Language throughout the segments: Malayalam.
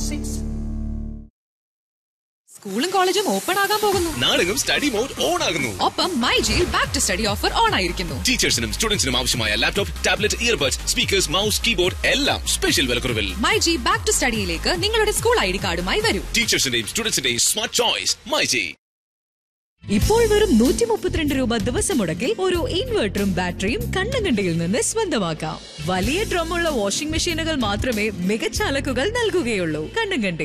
സിക്സ് സ്കൂളും കോളേജും ഓപ്പൺ ആകാൻ പോകുന്നു നാളെയും സ്റ്റഡി മോഡ് ഓൺ ആകുന്നു ഒപ്പം മൈ ജിയിൽ back to study offer on ആയിരിക്കുന്നു ടീച്ചേഴ്സിനും സ്റ്റുഡൻസിനും ആവശ്യമായ laptop tablet earbuds speakers mouse keyboard എല്ലാം സ്പെഷ്യൽ വിലക്കുറവിൽ മൈ ജി ബാക്ക് ടു സ്റ്റഡിയിലേക്ക് നിങ്ങളുടെ സ്കൂൾ ഐ ഡി കാർഡുമായി വരൂ ടീച്ചേഴ്സിന്റെയും സ്റ്റുഡൻസിന്റെയും സ്മാർട്ട് ചോയ്സ് മൈജി ഇപ്പോൾ വെറും നൂറ്റി മുപ്പത്തിരണ്ട് രൂപ ദിവസം മുടക്കിൽ ഒരു ഇൻവെർട്ടറും ബാറ്ററിയും കണ്ണങ്കണ്ടിയിൽ നിന്ന് സ്വന്തമാക്കാം വലിയ ഡ്രമ്മുള്ള വാഷിംഗ് മെഷീനുകൾ മാത്രമേ മികച്ച അലക്കുകൾ നൽകുകയുള്ളൂ കണ്ണങ്കണ്ടി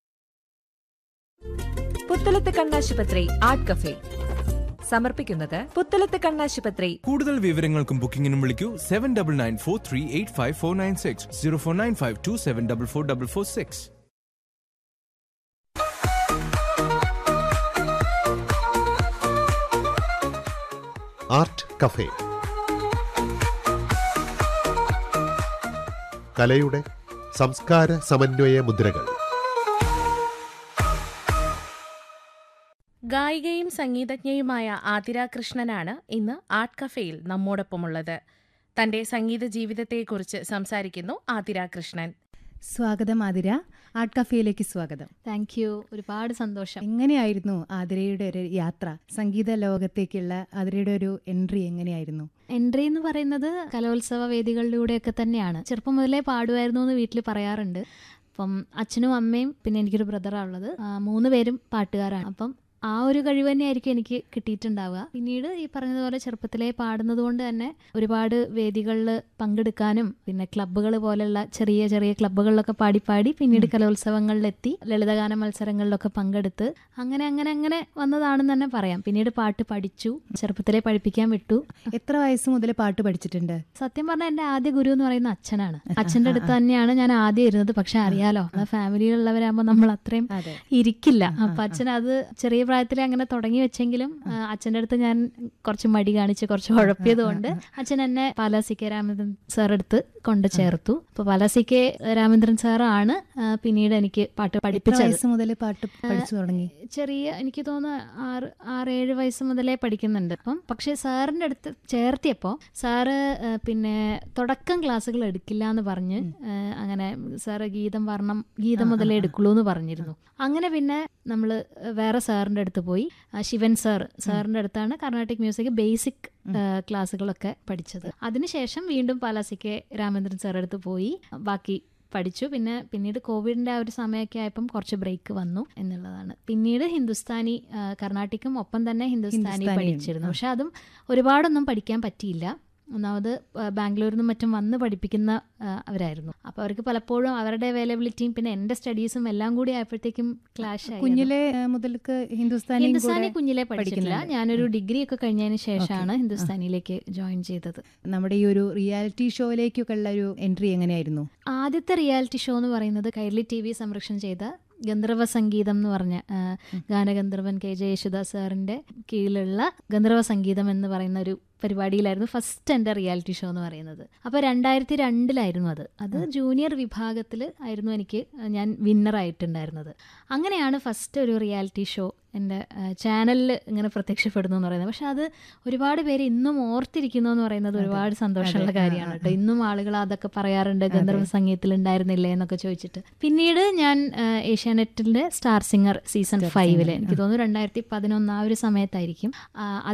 പുത്തലത്ത് കണ്ണാശുപത്രി ആർട്ട് കഫേ സമർപ്പിക്കുന്നത് പുത്തലത്ത് കണ്ണാശുപത്രി കൂടുതൽ വിവരങ്ങൾക്കും ബുക്കിംഗിനും വിളിക്കൂ seven double nine four three eight five four nine six zero four nine five two seven double four double four six art cafe കലയുടെ സംസ്കാര സമന്വയ മുദ്രകൾ ഗായികയും സംഗീതജ്ഞയുമായ ആതിര കൃഷ്ണനാണ് ഇന്ന് ആർട്ട് കഫേയിൽ നമ്മോടൊപ്പമുള്ളത് തന്റെ സംഗീത ജീവിതത്തെക്കുറിച്ച് സംസാരിക്കുന്നു ആതിര കൃഷ്ണൻ സ്വാഗതം ആതിര ആർട്ട് കഫേയിലേക്ക് സ്വാഗതം താങ്ക് യു ഒരുപാട് സന്തോഷം എങ്ങനെയായിരുന്നു ആതിരയുടെ ഒരു യാത്ര സംഗീത ലോകത്തേക്കുള്ള ആതിരയുടെ ഒരു എൻട്രി എങ്ങനെയായിരുന്നു എൻട്രി എന്ന് പറയുന്നത് കലോത്സവ വേദികളിലൂടെയൊക്കെ തന്നെയാണ് ചെറുപ്പം മുതലേ പാടുമായിരുന്നു എന്ന് വീട്ടിൽ പറയാറുണ്ട് അപ്പം അച്ഛനും അമ്മയും പിന്നെ എനിക്കൊരു ബ്രദറാണ് ഉള്ളത് ആ, മൂന്ന് പേരും പാട്ടുകാരാണ് അപ്പം ആ ഒരു കഴിവ് തന്നെയായിരിക്കും എനിക്ക് കിട്ടിയിട്ടുണ്ടാവുക പിന്നീട് ഈ പറഞ്ഞതുപോലെ ചെറുപ്പത്തിലേ പാടുന്നത് കൊണ്ട് തന്നെ ഒരുപാട് വേദികളിൽ പങ്കെടുക്കാനും പിന്നെ ക്ലബ്ബുകൾ പോലുള്ള ചെറിയ ചെറിയ ക്ലബ്ബുകളിലൊക്കെ പാടി പാടി പിന്നീട് കലോത്സവങ്ങളിലെത്തി ലളിതഗാന മത്സരങ്ങളിലൊക്കെ പങ്കെടുത്ത് അങ്ങനെ അങ്ങനെ അങ്ങനെ വന്നതാണെന്ന് തന്നെ പറയാം പിന്നീട് പാട്ട് പഠിച്ചു ചെറുപ്പത്തിലേ പഠിപ്പിക്കാൻ വിട്ടു എത്ര വയസ്സ് മുതൽ പാട്ട് പഠിച്ചിട്ടുണ്ട് സത്യം പറഞ്ഞാൽ എന്റെ ആദ്യ ഗുരു എന്ന് പറയുന്ന അച്ഛനാണ് അച്ഛന്റെ അടുത്ത് തന്നെയാണ് ഞാൻ ആദ്യം ഇരുന്നത് പക്ഷെ അറിയാലോ ഫാമിലിയിലുള്ളവരാകുമ്പോൾ നമ്മൾ അത്രയും അതെ. ഇരിക്കില്ല അപ്പൊ അച്ഛൻ അത് ചെറിയ പ്രായത്തിൽ അങ്ങനെ തുടങ്ങി വെച്ചെങ്കിലും ആ, അച്ഛന്റെ അടുത്ത് ഞാൻ കുറച്ച് മടി കാണിച്ച് കുറച്ച് ഉഴപ്പിയത് കൊണ്ട് അച്ഛൻ എന്നെ Pala C K Ramachandran sir അടുത്ത് കൊണ്ട് ചേർത്തു അപ്പൊ പാലാ സി കെ രാമചന്ദ്രൻ സാറാണ് ആ, പിന്നീട് എനിക്ക് പാട്ട് എത്ര പഠിപ്പിച്ചത് വയസ്സ് മുതൽ പാട്ട് പഠിച്ചു തുടങ്ങി ചെറിയ എനിക്ക് തോന്നുന്നു ആറ് ആറ് ഏഴ് വയസ്സ് മുതലേ പഠിക്കുന്നുണ്ട് അപ്പം പക്ഷേ സാറിൻ്റെ അടുത്ത് ചേർത്തിയപ്പോൾ സാറ് ആ, പിന്നെ തുടക്കം ക്ലാസ്സുകൾ എടുക്കില്ല എന്ന് പറഞ്ഞ് ആ, അങ്ങനെ സാറ് ഗീതം വർണ്ണം ഗീതം മുതലേ എടുക്കുള്ളൂ എന്ന് പറഞ്ഞിരുന്നു അങ്ങനെ പിന്നെ നമ്മൾ വേറെ സാറിൻ്റെ അടുത്ത് പോയി ആ, ശിവൻ സാർ സാറിൻ്റെ അടുത്താണ് കർണാട്ടിക് മ്യൂസിക് ബേസിക് ക്ലാസ്സുകളൊക്കെ പഠിച്ചത് അതിനുശേഷം വീണ്ടും പാലാസിക്ക് രാമേന്ദ്രൻ സാറിൻ്റെ അടുത്ത് പോയി ബാക്കി പഠിച്ചു പിന്നെ പിന്നീട് കോവിഡിന്റെ ആ ഒരു സമയമൊക്കെ ആയപ്പം കുറച്ച് ബ്രേക്ക് വന്നു എന്നുള്ളതാണ് പിന്നീട് ഹിന്ദുസ്ഥാനി ആ, കർണാട്ടിക്കും ഒപ്പം തന്നെ ഹിന്ദുസ്ഥാനി ഹിന്ദുസ്ഥാനിയും, പഠിച്ചിരുന്നു പക്ഷെ അതും ഒരുപാടൊന്നും പഠിക്കാൻ പറ്റിയില്ല ഒന്നാമത് ആ, ബാംഗ്ലൂരിൽ നിന്നും മറ്റും വന്ന് പഠിപ്പിക്കുന്ന ആ, അവരായിരുന്നു അപ്പോൾ അവർക്ക് പലപ്പോഴും അവരുടെ അവൈലബിലിറ്റിയും പിന്നെ എൻ്റെ സ്റ്റഡീസും എല്ലാം കൂടി ആയപ്പോഴത്തേക്കും ക്ലാഷ് ആയി കുഞ്ഞിലെ ആ, മുതൽക്ക് ഹിന്ദുസ്ഥാനിയും ഹിന്ദുസ്ഥാനി കൂടെ കുഞ്ഞിലെ പഠിച്ചിട്ടില്ല പഠിക്കുന്നുണ്ട്. ഞാനൊരു ഡിഗ്രി ഒക്കെ കഴിഞ്ഞതിന് ശേഷമാണ് ഹിന്ദുസ്ഥാനിയിലേക്ക് ജോയിൻ ചെയ്തത് നമ്മുടെ ഈ ഒരു റിയാലിറ്റി ഷോയിലേക്കൊക്കെ ഉള്ള ഒരു എൻട്രി എങ്ങനെയായിരുന്നു ആദ്യത്തെ റിയാലിറ്റി ഷോ എന്ന് പറയുന്നത് കൈരളി ടി വി സംരക്ഷണം ചെയ്ത ഗന്ധർവ സംഗീതം എന്ന് പറഞ്ഞ ആ, ഗാനഗന്ധർവൻ കെ ജെ യേശുദാസ് സാറിന്റെ കീഴിലുള്ള ഗന്ധർവ സംഗീതം എന്ന് പറയുന്ന ഒരു പരിപാടിയിലായിരുന്നു ഫസ്റ്റ് എൻ്റെ റിയാലിറ്റി ഷോ എന്ന് പറയുന്നത് അപ്പോൾ രണ്ടായിരത്തി രണ്ടിലായിരുന്നു അത് അത് ജൂനിയർ വിഭാഗത്തിൽ ആയിരുന്നു എനിക്ക് ഞാൻ വിന്നറായിട്ടുണ്ടായിരുന്നത് അങ്ങനെയാണ് ഫസ്റ്റ് ഒരു റിയാലിറ്റി ഷോ എൻ്റെ ചാനലിൽ ഇങ്ങനെ പ്രത്യക്ഷപ്പെടുന്നു എന്ന് പറയുന്നത് പക്ഷെ അത് ഒരുപാട് പേര് ഇന്നും ഓർത്തിരിക്കുന്നു എന്ന് പറയുന്നത് ഒരുപാട് സന്തോഷമുള്ള കാര്യമാണ് കേട്ടോ ഇന്നും ആളുകൾ അതൊക്കെ പറയാറുണ്ട് ഗന്ധർവ സംഗീതത്തിൽ ഉണ്ടായിരുന്നില്ലേ എന്നൊക്കെ ചോദിച്ചിട്ട് പിന്നീട് ഞാൻ ആ, ഏഷ്യാനെറ്റിന്റെ സ്റ്റാർ സിംഗർ സീസൺ ഫൈവില് എനിക്ക് തോന്നുന്നു രണ്ടായിരത്തി പതിനൊന്ന് ആ ഒരു സമയത്തായിരിക്കും ആ,